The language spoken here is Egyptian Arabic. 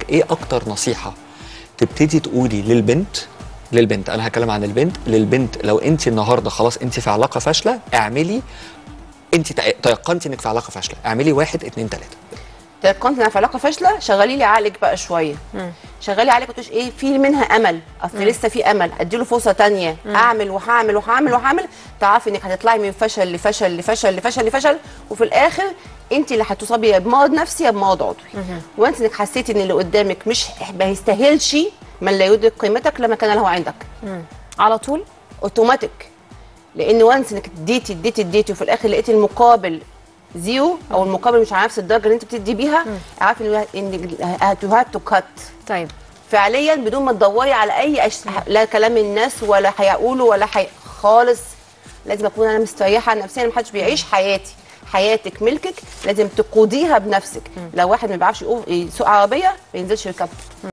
ايه اكتر نصيحه تبتدي تقولي للبنت للبنت انا هتكلم عن البنت للبنت لو انت النهارده خلاص انت في علاقه فاشله اعملي انت تق- تيقنتي انك في علاقه فاشله اعملي واحد اتنين تلاته تيقنت انها في علاقه فاشله شغلي لي عقلك بقى شويه شغلي عقلك وتقولي ايه في منها امل اصل لسه في امل اديله فرصه تانية اعمل وهعمل وهعمل وهعمل تعرفي انك هتطلعي من فشل لفشل لفشل لفشل لفشل وفي الاخر انت اللي هتصابي يا بمرض نفسي يا بمرض عضوي وانت انك حسيتي ان اللي قدامك مش ما يستاهلش من لا يدرك قيمتك لما كان له عندك على طول اوتوماتيك لان وانس انك اديتي اديتي اديتي وفي الاخر لقيتي المقابل زيرو او المقابل مش على نفس الدرجه اللي انت بتدي بيها اعرفي ان هاتو هاف تو كات طيب فعليا بدون ما تدوري على اي أش... لا كلام الناس ولا هيقولوا ولا حي... خالص لازم اكون انا مستريحه نفسيا محدش بيعيش حياتي حياتك ملكك لازم تقوديها بنفسك لو واحد ما بيعرفش يقو- يسوق عربيه ما ينزلش يركبها